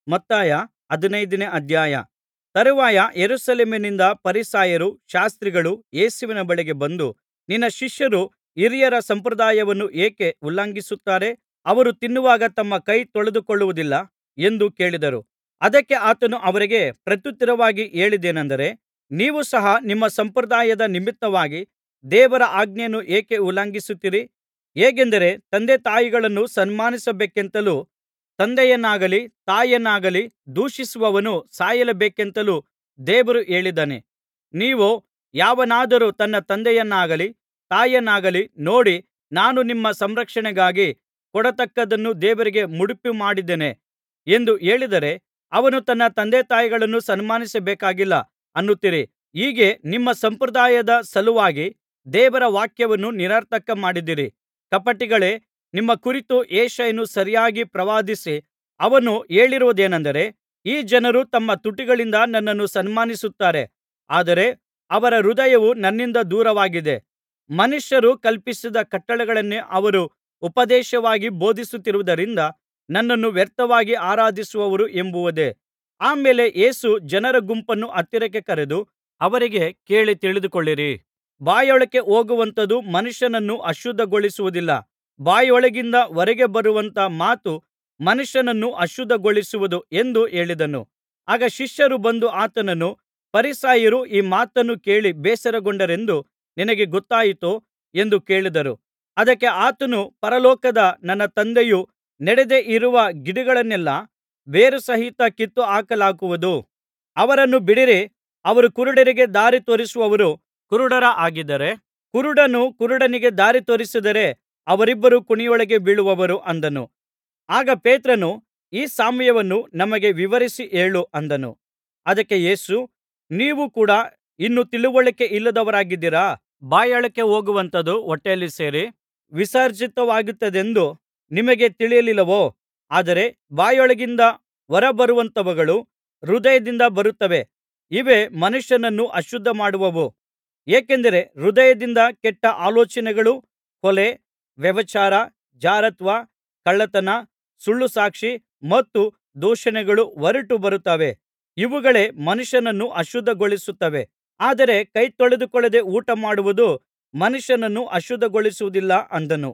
ಮತ್ತಾಯ ಹದಿನೈದನೇ ಅಧ್ಯಾಯ ತರುವಾಯ ಯೆರೂಸಲೇಮಿನಿಂದ ಫರಿಸಾಯರೂ ಶಾಸ್ತ್ರಿಗಳೂ ಯೇಸುವಿನ ಬಳಿಗೆ ಬಂದು ನಿನ್ನ ಶಿಷ್ಯರು ಹಿರಿಯರ ಸಂಪ್ರದಾಯವನ್ನು ಏಕೆ ಉಲ್ಲಂಘಿಸುತ್ತಾರೆ ಅವರು ತಿನ್ನುವಾಗ ತಮ್ಮ ಕೈ ತೊಳೆದುಕೊಳ್ಳುವುದಿಲ್ಲ ಎಂದು ಕೇಳಿದರು ಅದಕ್ಕೆ ಆತನು ಅವರಿಗೆ ಪ್ರತ್ಯುತ್ತರವಾಗಿ ಹೇಳಿದ್ದೇನಂದರೆ ನೀವು ಸಹ ನಿಮ್ಮ ಸಂಪ್ರದಾಯದ ನಿಮಿತ್ತವಾಗಿ ದೇವರ ಆಜ್ಞೆಯನ್ನು ಏಕೆ ಉಲ್ಲಂಘಿಸುತ್ತೀರಿ ಹೇಗೆಂದರೆ ತಂದೆತಾಯಿಗಳನ್ನು ಸನ್ಮಾನಿಸಬೇಕೆಂತಲೂ ತಂದೆಯನ್ನಾಗಲಿ ತಾಯಿಯನ್ನಾಗಲಿ ದೂಷಿಸುವವನು ಸಾಯಲೇಬೇಕೆಂತಲೂ ದೇವರು ಹೇಳಿದ್ದಾನೆ ನೀವೋ ಯಾವನಾದರೂ ತನ್ನ ತಂದೆಯನ್ನಾಗಲಿ ತಾಯಿಯನ್ನಾಗಲಿ ನೋಡಿ ನಾನು ನಿಮ್ಮ ಸಂರಕ್ಷಣೆಗಾಗಿ ಕೊಡತಕ್ಕದ್ದನ್ನು ದೇವರಿಗೆ ಮುಡಿಪುಮಾಡಿದ್ದೇನೆ ಎಂದು ಹೇಳಿದರೆ ಅವನು ತನ್ನ ತಂದೆತಾಯಿಗಳನ್ನು ಸನ್ಮಾನಿಸಬೇಕಾಗಿಲ್ಲ ಅನ್ನುತ್ತೀರಿ ಹೀಗೆ ನಿಮ್ಮ ಸಂಪ್ರದಾಯದ ಸಲುವಾಗಿ ದೇವರ ವಾಕ್ಯವನ್ನು ನಿರರ್ಥಕ ಮಾಡಿದ್ದೀರಿ ಕಪಟಿಗಳೇ ನಿಮ್ಮ ಕುರಿತು ಯೆಶಾಯನು ಸರಿಯಾಗಿ ಪ್ರವಾದಿಸಿ ಅವನು ಹೇಳಿರುವುದೇನೆಂದರೆ ಈ ಜನರು ತಮ್ಮ ತುಟಿಗಳಿಂದ ನನ್ನನ್ನು ಸನ್ಮಾನಿಸುತ್ತಾರೆ ಆದರೆ ಅವರ ಹೃದಯವು ನನ್ನಿಂದ ದೂರವಾಗಿದೆ ಮನುಷ್ಯರು ಕಲ್ಪಿಸಿದ ಕಟ್ಟಳೆಗಳನ್ನೇ ಅವರು ಉಪದೇಶವಾಗಿ ಬೋಧಿಸುತ್ತಿರುವುದರಿಂದ ನನ್ನನ್ನು ವ್ಯರ್ಥವಾಗಿ ಆರಾಧಿಸುವರು ಎಂಬುದೇ ಆ ಮೇಲೆ ಯೇಸು ಜನರ ಗುಂಪನ್ನು ಹತ್ತಿರಕ್ಕೆ ಕರೆದು ಅವರಿಗೆ ಕೇಳಿ ತಿಳಿದುಕೊಳ್ಳಿರಿ ಬಾಯೊಳಕ್ಕೆ ಹೋಗುವಂಥದ್ದು ಮನುಷ್ಯನನ್ನು ಅಶುದ್ಧಿಗೊಳಿಸುವುದಿಲ್ಲ ಬಾಯೊಳಗಿಂದ ಹೊರಗೆ ಬರುವಂಥ ಮಾತು ಮನುಷ್ಯನನ್ನು ಅಶುದ್ಧಿಗೊಳಿಸುವುದು ಎಂದು ಹೇಳಿದನು ಆಗ ಶಿಷ್ಯರು ಬಂದು ಆತನನ್ನು ಫರಿಸಾಯರು ಈ ಮಾತನ್ನು ಕೇಳಿ ಬೇಸರಗೊಂಡರೆಂದು ನಿನಗೆ ಗೊತ್ತಾಯಿತೋ ಎಂದು ಕೇಳಿದರು ಅದಕ್ಕೆ ಆತನು ಪರಲೋಕದ ನನ್ನ ತಂದೆಯು ನೆಡದೆ ಇರುವ ಗಿಡಗಳನ್ನೆಲ್ಲಾ ಬೇರುಸಹಿತ ಕಿತ್ತು ಹಾಕಲಾಗುವುದು ಅವರನ್ನು ಬಿಡಿರಿ ಅವರು ಕುರುಡರಿಗೆ ದಾರಿ ತೋರಿಸುವವರು ಕುರುಡರ ಹಾಗಿದ್ದಾರೆ ಕುರುಡನು ಕುರುಡನಿಗೆ ದಾರಿ ತೋರಿಸಿದರೆ ಅವರಿಬ್ಬರೂ ಕುಣಿಯೊಳಗೆ ಬೀಳುವರು ಅಂದನು ಆಗ ಪೇತ್ರನು ಈ ಸಾಮ್ಯವನ್ನು ನಮಗೆ ವಿವರಿಸಿ ಹೇಳು ಅಂದನು ಅದಕ್ಕೆ ಯೇಸು ನೀವು ಕೂಡ ಇನ್ನೂ ತಿಳಿವಳಿಕೆ ಇಲ್ಲದವರಾಗಿದ್ದೀರಾ ಬಾಯೊಳಕ್ಕೆ ಹೋಗುವಂಥದ್ದು ಹೊಟ್ಟೆಯಲ್ಲಿ ಸೇರಿ ವಿಸರ್ಜಿತವಾಗುತ್ತದೆಂದು ನಿಮಗೆ ತಿಳಿಯಲಿಲ್ಲವೋ ಆದರೆ ಬಾಯೊಳಗಿಂದ ಹೊರಬರುವಂಥವುಗಳು ಹೃದಯದಿಂದ ಬರುತ್ತವೆ ಇವೇ ಮನುಷ್ಯನನ್ನು ಅಶುದ್ಧಮಾಡುವವು ಏಕೆಂದರೆ ಹೃದಯದಿಂದ ಕೆಟ್ಟ ಆಲೋಚನೆಗಳು ಕೊಲೆ ವ್ಯಭಿಚಾರ ಜಾರತ್ವ ಕಳ್ಳತನ ಸುಳ್ಳುಸಾಕ್ಷಿ ಮತ್ತು ದೂಷಣೆಗಳು ಹೊರಟು ಬರುತ್ತವೆ ಇವುಗಳೇ ಮನುಷ್ಯನನ್ನು ಅಶುದ್ಧಗೊಳಿಸುತ್ತವೆ ಆದರೆ ಕೈ ತೊಳೆದುಕೊಳ್ಳದೆ ಊಟಮಾಡುವುದು ಮನುಷ್ಯನನ್ನು ಅಶುದ್ಧಗೊಳಿಸುವುದಿಲ್ಲ ಅಂದನು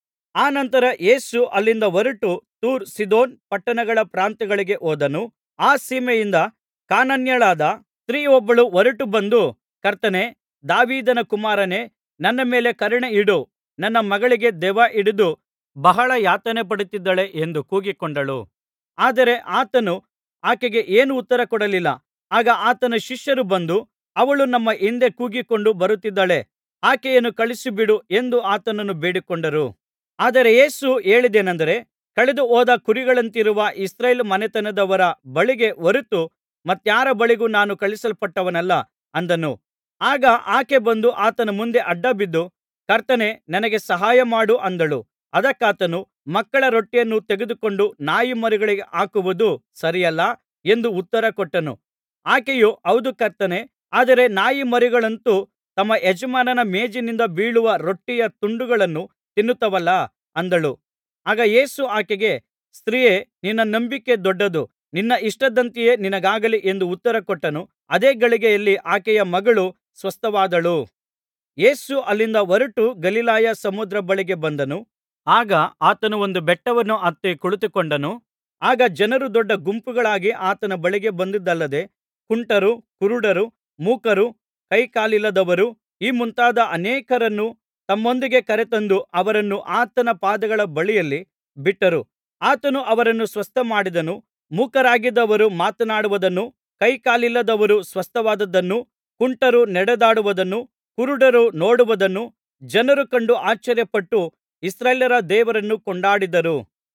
ಅನಂತರ ಯೇಸು ಅಲ್ಲಿಂದ ಹೊರಟು ತೂರ್ ಸೀದೋನ್ ಪಟ್ಟಣಗಳ ಪ್ರಾಂತ್ಯಗಳಿಗೆ ಹೋದನು ಆ ಸೀಮೆಯಿಂದ ಕಾನಾನ್ಯಳಾದ ಸ್ತ್ರೀಯೊಬ್ಬಳು ಹೊರಟು ಬಂದು ಕರ್ತನೇ ದಾವೀದನ ಕುಮಾರನೇ ನನ್ನ ಮೇಲೆ ಕರುಣೆ ಇಡು ನನ್ನ ಮಗಳಿಗೆ ದೆವ್ವ ಹಿಡಿದು ಬಹಳ ಯಾತನೆಪಡುತ್ತಿದ್ದಾಳೆ ಎಂದು ಕೂಗಿಕೊಂಡಳು ಆದರೆ ಆತನು ಆಕೆಗೆ ಏನೂ ಉತ್ತರ ಕೊಡಲಿಲ್ಲ ಆಗ ಆತನ ಶಿಷ್ಯರು ಬಂದು ಅವಳು ನಮ್ಮ ಹಿಂದೆ ಕೂಗಿಕೊಂಡು ಬರುತ್ತಿದ್ದಾಳೆ ಆಕೆಯನ್ನು ಕಳುಹಿಸಿಬಿಡು ಎಂದು ಆತನನ್ನು ಬೇಡಿಕೊಂಡರು ಆದರೆ ಯೇಸು ಹೇಳಿದ್ದೇನಂದರೆ ಕಳೆದುಹೋದ ಕುರಿಗಳಂತಿರುವ ಇಸ್ರಾಯೇಲ್ ಮನೆತನದವರ ಬಳಿಗೆ ಹೊರತು ಮತ್ತಾರ ಬಳಿಗೂ ನಾನು ಕಳುಹಿಸಲ್ಪಟ್ಟವನಲ್ಲ ಅಂದನು ಆಗ ಆಕೆ ಬಂದು ಆತನ ಮುಂದೆ ಅಡ್ಡಬಿದ್ದು ಕರ್ತನೇ ನನಗೆ ಸಹಾಯ ಮಾಡು ಅಂದಳು ಅದಕ್ಕಾತನು ಮಕ್ಕಳ ರೊಟ್ಟಿಯನ್ನು ತೆಗೆದುಕೊಂಡು ನಾಯಿಮರಿಗಳಿಗೆ ಹಾಕುವುದು ಸರಿಯಲ್ಲ ಎಂದು ಉತ್ತರ ಕೊಟ್ಟನು ಆಕೆಯು ಹೌದು ಕರ್ತನೇ ಆದರೆ ನಾಯಿಮರಿಗಳಂತೂ ತಮ್ಮ ಯಜಮಾನನ ಮೇಜಿನಿಂದ ಬೀಳುವ ರೊಟ್ಟಿಯ ತುಂಡುಗಳನ್ನು ತಿನ್ನುತ್ತವಲ್ಲಾ ಅಂದಳು ಆಗ ಯೇಸು ಆಕೆಗೆ ಸ್ತ್ರೀಯೇ ನಿನ್ನ ನಂಬಿಕೆ ದೊಡ್ಡದು ನಿನ್ನ ಇಷ್ಟದಂತೆಯೇ ನಿನಗಾಗಲಿ ಎಂದು ಉತ್ತರ ಕೊಟ್ಟನು ಅದೇ ಗಳಿಗೆಯಲ್ಲಿ ಆಕೆಯ ಮಗಳು ಸ್ವಸ್ಥವಾದಳು ಯೇಸು ಅಲ್ಲಿಂದ ಹೊರಟು ಗಲಿಲಾಯ ಸಮುದ್ರ ಬಳಿಗೆ ಬಂದನು ಆಗ ಆತನು ಒಂದು ಬೆಟ್ಟವನ್ನು ಹತ್ತಿ ಕುಳಿತುಕೊಂಡನು ಆಗ ಜನರು ದೊಡ್ಡ ಗುಂಪುಗಳಾಗಿ ಆತನ ಬಳಿಗೆ ಬಂದದ್ದಲ್ಲದೆ ಕುಂಟರು ಕುರುಡರು ಮೂಕರು ಕೈಕಾಲಿಲ್ಲದವರು ಈ ಮುಂತಾದ ಅನೇಕರನ್ನು ತಮ್ಮೊಂದಿಗೆ ಕರೆತಂದು ಅವರನ್ನು ಆತನ ಪಾದಗಳ ಬಳಿಯಲ್ಲಿ ಬಿಟ್ಟರು ಆತನು ಅವರನ್ನು ಸ್ವಸ್ಥಮಾಡಿದನು ಮೂಕರಾಗಿದ್ದವರು ಮಾತನಾಡುವುದನ್ನು ಕೈಕಾಲಿಲ್ಲದವರು ಸ್ವಸ್ಥವಾದದ್ದನ್ನು ಕುಂಟರು ನಡೆದಾಡುವುದನ್ನು ಕುರುಡರು ನೋಡುವುದನ್ನು ಜನರು ಕಂಡು ಆಶ್ಚರ್ಯಪಟ್ಟು ಇಸ್ರಾಯೇಲ್ಯರ ದೇವರನ್ನು ಕೊಂಡಾಡಿದರು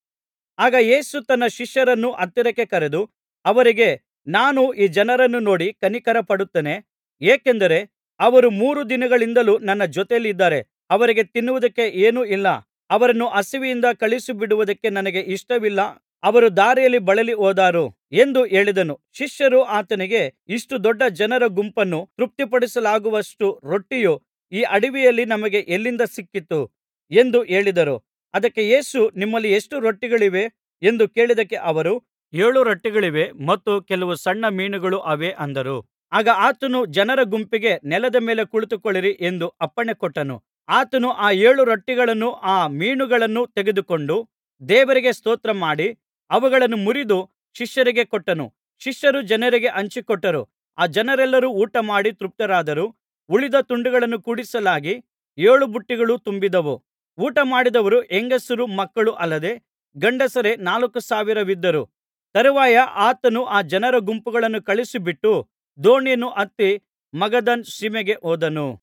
ಆಗ ಯೇಸು ತನ್ನ ಶಿಷ್ಯರನ್ನು ಹತ್ತಿರಕ್ಕೆ ಕರೆದು ಅವರಿಗೆ ನಾನು ಈ ಜನರನ್ನು ನೋಡಿ ಕನಿಕರಪಡುತ್ತೇನೆ ಏಕೆಂದರೆ ಅವರು ಮೂರು ದಿನಗಳಿಂದಲೂ ನನ್ನ ಜೊತೆಯಲ್ಲಿದ್ದಾರೆ ಅವರಿಗೆ ತಿನ್ನುವುದಕ್ಕೆ ಏನೂ ಇಲ್ಲ ಅವರನ್ನು ಹಸಿವೆಯಿಂದ ಕಳುಹಿಸಿಬಿಡುವುದಕ್ಕೆ ನನಗೆ ಇಷ್ಟವಿಲ್ಲ ಅವರು ದಾರಿಯಲ್ಲಿ ಬಳಲಿ ಹೋದಾರು ಎಂದು ಹೇಳಿದನು ಶಿಷ್ಯರು ಆತನಿಗೆ ಇಷ್ಟು ದೊಡ್ಡ ಜನರ ಗುಂಪನ್ನು ತೃಪ್ತಿಪಡಿಸಲಾಗುವಷ್ಟು ರೊಟ್ಟಿಯು ಈ ಅಡವಿಯಲ್ಲಿ ನಮಗೆ ಎಲ್ಲಿಂದ ಸಿಕ್ಕೀತು ಎಂದು ಹೇಳಿದರು ಅದಕ್ಕೆ ಯೇಸು ನಿಮ್ಮಲ್ಲಿ ಎಷ್ಟು ರೊಟ್ಟಿಗಳಿವೆ ಎಂದು ಕೇಳಿದ್ದಕ್ಕೆ ಅವರು ಏಳು ರೊಟ್ಟಿಗಳಿವೆ ಮತ್ತು ಕೆಲವು ಸಣ್ಣ ಮೀನುಗಳು ಅವೆ ಅಂದರು ಆಗ ಆತನು ಜನರ ಗುಂಪಿಗೆ ನೆಲದ ಮೇಲೆ ಕುಳಿತುಕೊಳ್ಳಿರಿ ಎಂದು ಅಪ್ಪಣೆ ಕೊಟ್ಟನು ಆತನು ಆ ಏಳು ರೊಟ್ಟಿಗಳನ್ನೂ ಆ ಮೀನುಗಳನ್ನೂ ತೆಗೆದುಕೊಂಡು ದೇವರಿಗೆ ಸ್ತೋತ್ರಮಾಡಿ ಅವುಗಳನ್ನು ಮುರಿದು ಶಿಷ್ಯರಿಗೆ ಕೊಟ್ಟನು ಶಿಷ್ಯರು ಜನರಿಗೆ ಹಂಚಿಕೊಟ್ಟರು ಆ ಜನರೆಲ್ಲರೂ ಊಟಮಾಡಿ ತೃಪ್ತರಾದರು ಉಳಿದ ತುಂಡುಗಳನ್ನು ಕೂಡಿಸಲಾಗಿ ಏಳು ಬುಟ್ಟಿಗಳು ತುಂಬಿದವು ಊಟಮಾಡಿದವರು ಹೆಂಗಸರು ಮಕ್ಕಳು ಅಲ್ಲದೆ ಗಂಡಸರೇ ನಾಲ್ಕು ಸಾವಿರವಿದ್ದರು ತರುವಾಯ ಆತನು ಆ ಜನರ ಗುಂಪುಗಳನ್ನು ಕಳುಹಿಸಿಬಿಟ್ಟು ದೋಣಿಯನ್ನು ಹತ್ತಿ ಮಗದಾನ್ ಸೀಮೆಗೆ ಹೋದನು